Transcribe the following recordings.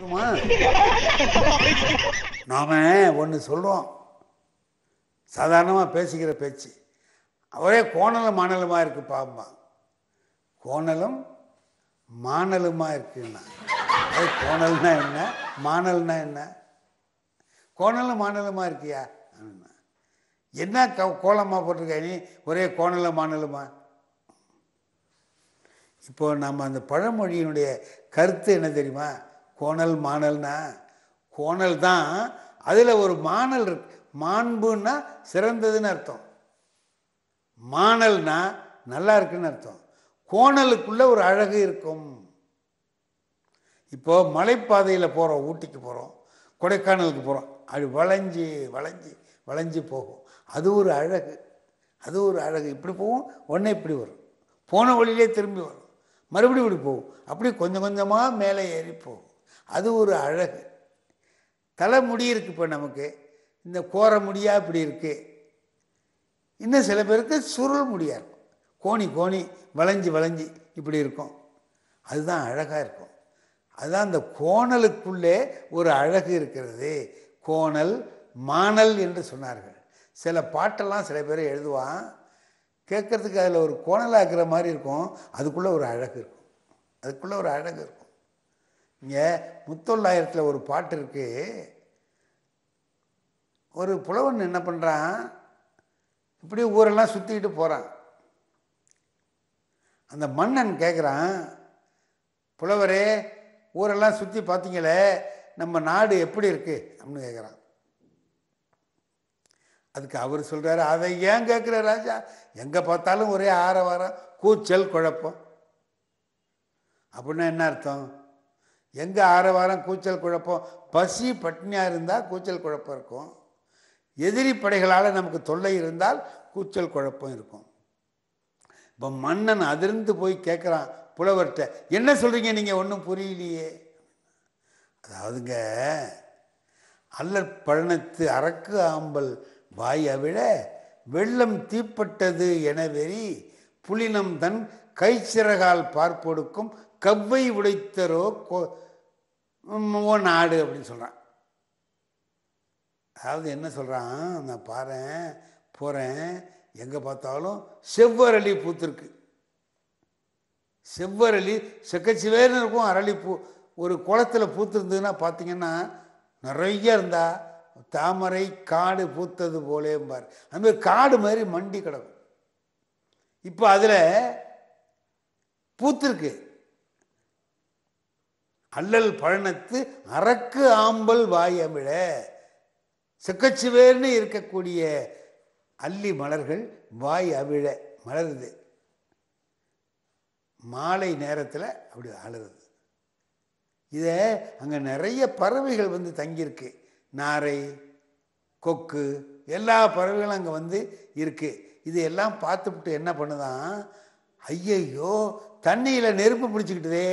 இருக்குமா நாம ஒன்று சொல்கிறோம் சாதாரணமாக பேசிக்கிற பேச்சு ஒரே கோணலும் மாணலுமா இருக்கு பாம்பா கோணலும் மாணலுமா இருக்குன்னா அது கோணல்னா என்ன மாணல்னா என்ன கோணலும் மாணலுமா இருக்கியா அப்படின்னா. என்ன க கோலமாக போட்டிருக்க நீ ஒரே கோணலும் மாணலுமா இப்போ நம்ம அந்த பழமொழியினுடைய கருத்து என்ன தெரியுமா கோணல் மாணல்னா கோணல் தான் அதில் ஒரு மாணல் இருக்கு மாண்புன்னா சிறந்ததுன்னு அர்த்தம் மாணல்னா நல்லா இருக்குன்னு அர்த்தம் கோணலுக்குள்ள ஒரு அழகு இருக்கும் இப்போ மலைப்பாதையில் போகிறோம் ஊட்டிக்கு போகிறோம் கொடைக்கானலுக்கு போகிறோம் அது வளைஞ்சி வளைஞ்சி வளைஞ்சி போகும் அது ஒரு அழகு அது ஒரு அழகு இப்படி போகும் உடனே இப்படி வரும் போன வழியிலே திரும்பி வரும் மறுபடியும் இப்படி போகும் அப்படி கொஞ்சம் கொஞ்சமாக மேலே ஏறி போகும் அது ஒரு அழகு தலை முடி இருக்கு இப்போ நமக்கு இந்த கோர முடியா இப்படி இருக்கு இன்னும் சில பேருக்கு சுருள் முடியா இருக்கும் கோணி கோணி வளைஞ்சி வளைஞ்சி இப்படி இருக்கும் அதுதான் அழகாக இருக்கும் அதுதான் அந்த கோணலுக்குள்ளே ஒரு அழகு இருக்கிறது கோணல் மாணல் என்று சொன்னார்கள் சில பாட்டெல்லாம் சில பேர் எழுதுவான் கேட்கறதுக்கு அதில் ஒரு கோணலாக இருக்கிற மாதிரி இருக்கும் அதுக்குள்ளே ஒரு அழகு இருக்கும் அதுக்குள்ளே ஒரு அழகு இருக்கும் இங்கே முத்தொள்ளாயிரத்தில் ஒரு பாட்டு இருக்கு ஒரு புலவன் என்ன பண்ணுறான் இப்படி ஊரெல்லாம் சுற்றிக்கிட்டு போகிறான் அந்த மன்னன் கேட்குறான் புலவரே ஊரெல்லாம் சுற்றி பார்த்தீங்களே நம்ம நாடு எப்படி இருக்கு அப்படின்னு கேட்குறான் அதுக்கு அவர் சொல்கிறாரு அதை ஏன் கேட்குற ராஜா எங்கே பார்த்தாலும் ஒரே ஆரவாரம் கூச்சல் குழப்பம் அப்படின்னா என்ன அர்த்தம் எங்கே ஆரவாரம் கூச்சல் குழப்பம் பசி பட்னியாக இருந்தால் கூச்சல் குழப்பம் இருக்கும் எதிரி படைகளால் நமக்கு தொல்லை இருந்தால் கூச்சல் குழப்பம் இருக்கும் இப்போ மன்னன் அதிர்ந்து போய் கேட்குறான் புலவர்கிட்ட என்ன சொல்கிறீங்க நீங்கள் ஒன்றும் புரியலையே அதாவதுங்க அல்லற் பழனத்து அரக்கு ஆம்பல் வாய் அவிழ வெள்ளம் தீப்பட்டது என வெறி புலினம் தன் கைச்சிறகால் பார்ப்பொடுக்கும் கவ்வை உடைத்தரோ கோ- உம், ஓ நாடு அப்படின்னு சொல்கிறான் அதாவது என்ன சொல்கிறான் நான் பாரேன் போகிறேன் எங்கே பார்த்தாலும் செவ்வரளி பூத்திருக்கு செவ்வரளி செக்கச்சிவேர்னு இருக்கும் அரளிப்பூ ஒரு குளத்துல பூத்திருந்ததுன்னா பார்த்தீங்கன்னா நிறைய இருந்தா தாமரை காடு பூத்தது போலேம்பார் அந்த மாதிரி காடு மாதிரி மண்டி கிடக்கும் இப்போ அதில் பூத்திருக்கு அல்லல் பழனத்து அரக்கு ஆம்பல் வாய் அமிழ செக்கச்சிவேர்னு இருக்கக்கூடிய அல்லி மலர்கள் வாய் அவிழ மலருது மாலை நேரத்தில் அப்படி அலறுது இதை அங்கே நிறைய பறவைகள் வந்து தங்கியிருக்கு நாரை கொக்கு எல்லா பறவைகளும் அங்கே வந்து இருக்கு இது எல்லாம் பார்த்துவிட்டு என்ன பண்ணுதான் ஐயையோ தண்ணியில் நெருப்பு பிடிச்சிக்கிட்டுதே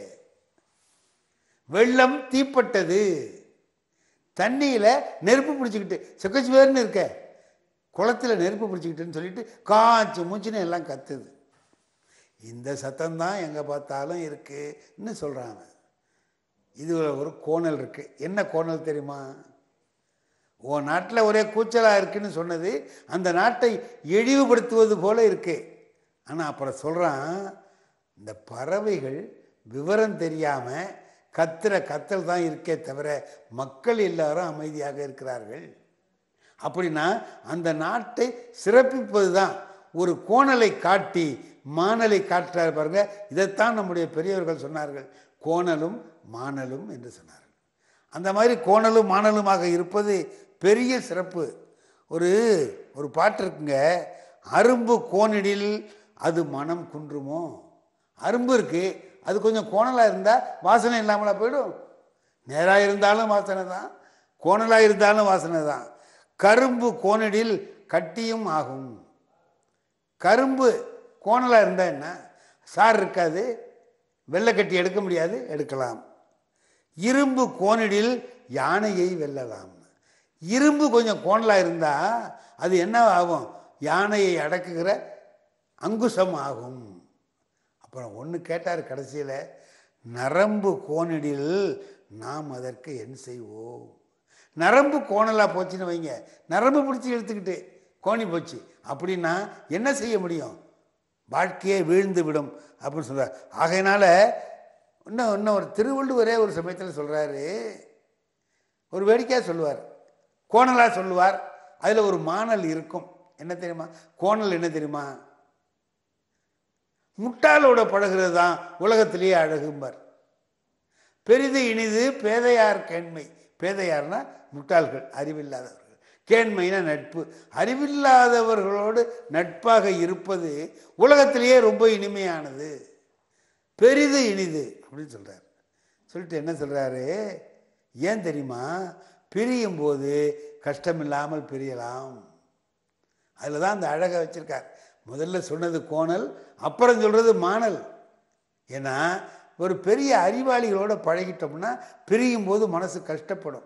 வெள்ளம் தீப்பட்டது தண்ணியில் நெருப்பு பிடிச்சிக்கிட்டு செக்கச்சுவேர்னு இருக்க குளத்துல நெருப்பு பிடிச்சிக்கிட்டுன்னு சொல்லிட்டு காய்ச்சி மூச்சுன்னு எல்லாம் கத்துது இந்த சத்தம் தான் எங்கே பார்த்தாலும் இருக்குன்னு சொல்கிறாங்க இது ஒரு கோணல் இருக்கு என்ன கோணல் தெரியுமா உன் நாட்டில் ஒரே கூச்சலாக இருக்குன்னு சொன்னது அந்த நாட்டை இழிவுபடுத்துவது போல இருக்கு ஆனால் அப்புறம் சொல்கிறான் இந்த பறவைகள் விவரம் தெரியாமல் கத்துற கத்தல் தான் இருக்கே தவிர மக்கள் எல்லாரும் அமைதியாக இருக்கிறார்கள் அப்படின்னா அந்த நாட்டை சிறப்பிப்பது தான் ஒரு கோணலை காட்டி மானலை காட்டுறார் பாருங்க இதைத்தான் நம்முடைய பெரியவர்கள் சொன்னார்கள் கோணலும் மானலும் என்று சொன்னார்கள் அந்த மாதிரி கோணலும் மானலுமாக இருப்பது பெரிய சிறப்பு ஒரு ஒரு பாட்டு இருக்குங்க அரும்பு கோணிடில் அது மனம் குன்றுமோ அரும்பு இருக்கு அது கொஞ்சம் கோணலாக இருந்தால் வாசனை இல்லாமலா போயிடும் நேராக இருந்தாலும் வாசனை தான் கோணலாக இருந்தாலும் வாசனை தான் கரும்பு கோணடில் கட்டியும் ஆகும் கரும்பு கோணலாக இருந்தால் என்ன சார் இருக்காது வெள்ளை கட்டி எடுக்க முடியாது எடுக்கலாம் இரும்பு கோணிடில் யானையை வெல்லலாம் இரும்பு கொஞ்சம் கோணலாக இருந்தால் அது என்ன ஆகும் யானையை அடக்குகிற அங்குசம் ஆகும் அப்புறம் ஒன்று கேட்டார் கடைசியில் நரம்பு கோணிடில் நாம் அதற்கு என் செய்வோம் நரம்பு கோணலாக போச்சுன்னு வைங்க நரம்பு பிடிச்சி இழுத்துக்கிட்டு கோணி போச்சு அப்படின்னா என்ன செய்ய முடியும் வாழ்க்கையே வீழ்ந்து விடும் அப்படின்னு சொல்றார் ஆகையினால இன்னும் இன்னும் ஒரு திருவள்ளுவரே ஒரு சமயத்தில் சொல்றாரு ஒரு வேடிக்கையாக சொல்லுவார் கோணலாக சொல்லுவார் அதில் ஒரு மானல் இருக்கும் என்ன தெரியுமா கோணல் என்ன தெரியுமா முட்டாளோட பழகிறது தான் உலகத்திலேயே அழகும்பார் பெரிது இனிது பேதையார் கேண்மை பேதையார்னா முட்டாள்கள் அறிவில்லாதவர்கள் கேண்மைனா நட்பு அறிவில்லாதவர்களோடு நட்பாக இருப்பது உலகத்திலேயே ரொம்ப இனிமையானது பெரிது இனிது அப்படின்னு சொல்றார் சொல்லிட்டு என்ன சொல்றாரு ஏன் தெரியுமா பிரியும் போது கஷ்டமில்லாமல் பிரியலாம் அதில் தான் அந்த அழகை வச்சிருக்கார் முதல்ல சொன்னது கோணல் அப்புறம் சொல்றது மானல் ஏன்னா ஒரு பெரிய அறிவாளிகளோட பழகிட்டோம்னா பிரியும் போது மனசு கஷ்டப்படும்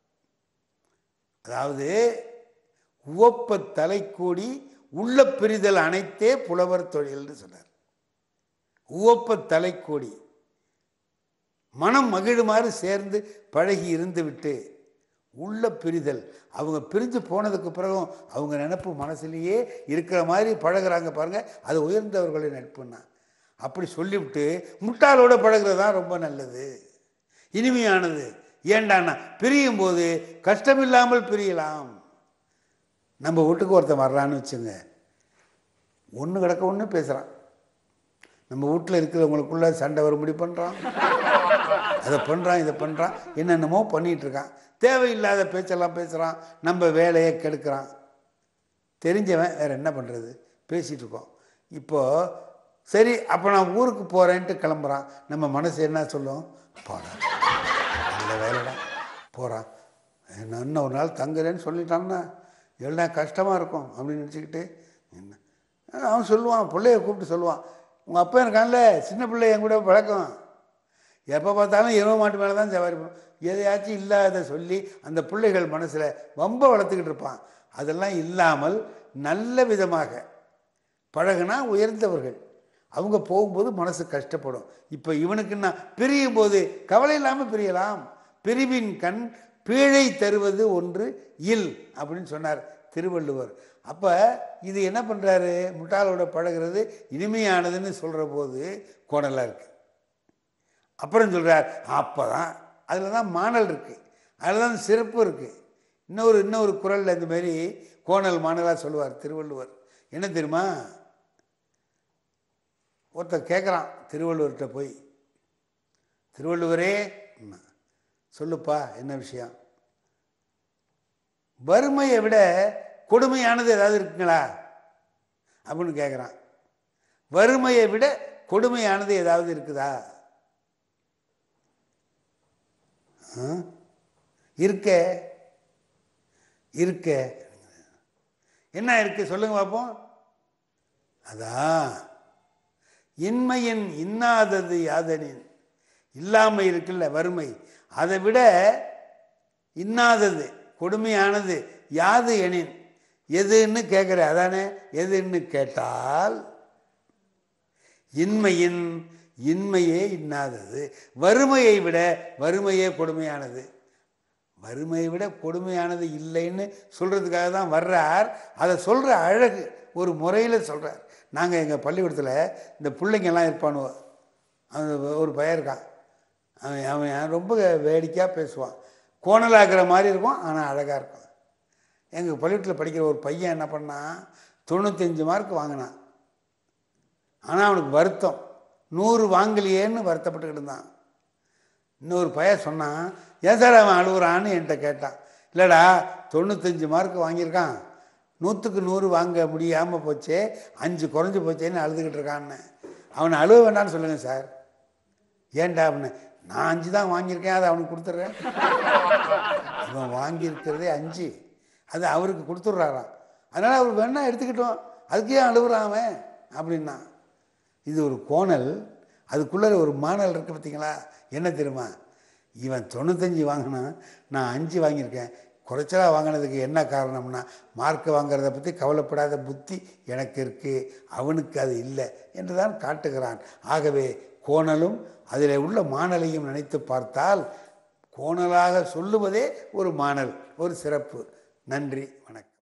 அதாவது உவப்ப தலைக்கூடி உள்ள பிரிதல் அனைத்தே புலவர் தொழில்னு சொன்னார் உவப்ப தலைக்கூடி மனம் மகிழுமாறு சேர்ந்து பழகி இருந்து விட்டு உள்ள பிரிதல் அவங்க பிரிஞ்சு போனதுக்கு பிறகும் அவங்க நினப்பு மனசுலேயே இருக்கிற மாதிரி பழகுறாங்க பாருங்க அது உயர்ந்தவர்களின் நட்புன்னா அப்படி சொல்லிவிட்டு முட்டாளோட பழகுறது தான் ரொம்ப நல்லது இனிமையானது ஏண்டான்னா பிரியும் போது கஷ்டமில்லாமல் பிரியலாம் நம்ம வீட்டுக்கு ஒருத்தன் வர்றான்னு வச்சுங்க ஒன்று கிடக்க ஒன்று பேசுகிறான் நம்ம வீட்டில் இருக்கிறவங்களுக்குள்ள சண்டை வரும்படி பண்ணுறான் அதை பண்ணுறான் இதை பண்ணுறான் என்னென்னமோ பண்ணிகிட்டு இருக்கான் தேவையில்லாத பேச்செல்லாம் பேசுகிறான் நம்ம வேலையை கெடுக்கிறான் தெரிஞ்சவன் வேற என்ன பண்ணுறது பேசிகிட்டு இருக்கோம் இப்போது சரி அப்போ நான் ஊருக்கு போகிறேன்ட்டு கிளம்புறான் நம்ம மனசு என்ன சொல்லும் போடா நல்ல வேலைடா போகிறான் நான் இன்னும் ஒரு நாள் தங்குறேன்னு சொல்லிட்டான்னா எல்லாம் கஷ்டமாக இருக்கும் அப்படின்னு நினச்சிக்கிட்டு என்ன அவன் சொல்லுவான் பிள்ளைய கூப்பிட்டு சொல்லுவான் உங்கள் அப்பா இருக்கான்ல சின்ன பிள்ளை என் கூட பழக்கம் எப்போ பார்த்தாலும் இரவு மாட்டு மேலே தான் சவாரி பண்ணும் எதையாச்சும் இல்லாத சொல்லி அந்த பிள்ளைகள் மனசில் வம்ப வளர்த்துக்கிட்டு இருப்பான் அதெல்லாம் இல்லாமல் நல்ல விதமாக பழகுனா உயர்ந்தவர்கள் அவங்க போகும்போது மனசு கஷ்டப்படும் இப்போ இவனுக்குன்னா பிரியும் போது கவலை இல்லாமல் பிரியலாம் பிரிவின் கண் பீழை தருவது ஒன்று இல் அப்படின்னு சொன்னார் திருவள்ளுவர் அப்போ இது என்ன பண்ணுறாரு முட்டாளோட பழகிறது இனிமையானதுன்னு சொல்கிற போது கோணலாக இருக்கு அப்புறம் சொல்கிறார் அப்போ தான் அதில் தான் மானல் இருக்குது அதில் தான் சிறப்பு இருக்குது இன்னொரு இன்னொரு குரலில் இந்த மாதிரி கோணல் மானலாக சொல்லுவார் திருவள்ளுவர் என்ன தெரியுமா ஒருத்தர் கேட்குறான் திருவள்ளுவர்கிட்ட போய் திருவள்ளுவரே ன்னா, சொல்லுப்பா என்ன விஷயம் வறுமையை விட கொடுமையானது ஏதாவது இருக்குங்களா அப்படின்னு கேட்குறான் வறுமையை விட கொடுமையானது ஏதாவது இருக்குதா ஆ? இருக்கே இருக்கே என்ன இருக்கு சொல்லுங்க பார்ப்போம் அதான் இன்மையின் இன்னாதது யாதனின் இல்லாமை இருக்குல்ல வறுமை அதை விட இன்னாதது கொடுமையானது யாது எனின் எதுன்னு கேட்குற அதானே எதுன்னு கேட்டால் இன்மையின் இன்மையே இன்னாதது வறுமையை விட வறுமையே கொடுமையானது வறுமையை விட கொடுமையானது இல்லைன்னு சொல்கிறதுக்காக தான் வர்றார் அதை சொல்கிற அழகு ஒரு முறையில் சொல்கிறார் நாங்கள் எங்கள் பள்ளிக்கூடத்தில் இந்த பிள்ளைங்கெல்லாம் இருப்பானுவோ அந்த ஒரு பையன் இருக்கான் அவன் அவன் ரொம்ப வேடிக்கையாக பேசுவான் கோணலாகிற மாதிரி இருக்கும் ஆனால் அழகாக இருக்கும் எங்கள் பள்ளிக்கூடத்தில் படிக்கிற ஒரு பையன் என்ன பண்ணான் தொண்ணூத்தஞ்சு மார்க் வாங்கினான் ஆனால் அவனுக்கு வருத்தம் நூறு வாங்கலையேன்னு வருத்தப்பட்டுக்கிட்டு இருந்தான் இன்னொரு பையன் சொன்னான் ஏன் சார் அவன் அழுகுறான்னு என்கிட்ட கேட்டான் இல்லைடா தொண்ணூத்தஞ்சு மார்க் வாங்கியிருக்கான் நூற்றுக்கு நூறு வாங்க முடியாமல் போச்சே அஞ்சு குறைஞ்சி போச்சேன்னு அழுதுகிட்டு இருக்கான்னு அவனை அழுவ வேண்டாம்னு சொல்லுங்கள் சார் ஏன்டா அப்படின்னு நான் அஞ்சு தான் வாங்கியிருக்கேன் அதை அவனுக்கு கொடுத்துட்றேன் இவன் வாங்கியிருக்கிறதே அஞ்சு அது அவருக்கு கொடுத்துட்றாராம் அதனால் அவர் வேணா எடுத்துக்கிட்டோம் அதுக்கு ஏன் அழுகுறான் அவன் அப்படின்னா இது ஒரு கோணல் அதுக்குள்ளே ஒரு மானல் இருக்குது பார்த்தீங்களா என்ன தெரியுமா இவன் தொண்ணூத்தஞ்சு வாங்கினான் நான் அஞ்சு வாங்கியிருக்கேன் குறைச்சலா வாங்கினதுக்கு என்ன காரணம்னா மார்க் வாங்குறத பற்றி கவலைப்படாத புத்தி எனக்கு இருக்குது அவனுக்கு அது இல்லை என்று தான் காட்டுகிறான் ஆகவே கோணலும் அதில் உள்ள மானலையும் நினைத்து பார்த்தால் கோணலாக சொல்லுவதே ஒரு மாணல் ஒரு சிறப்பு நன்றி வணக்கம்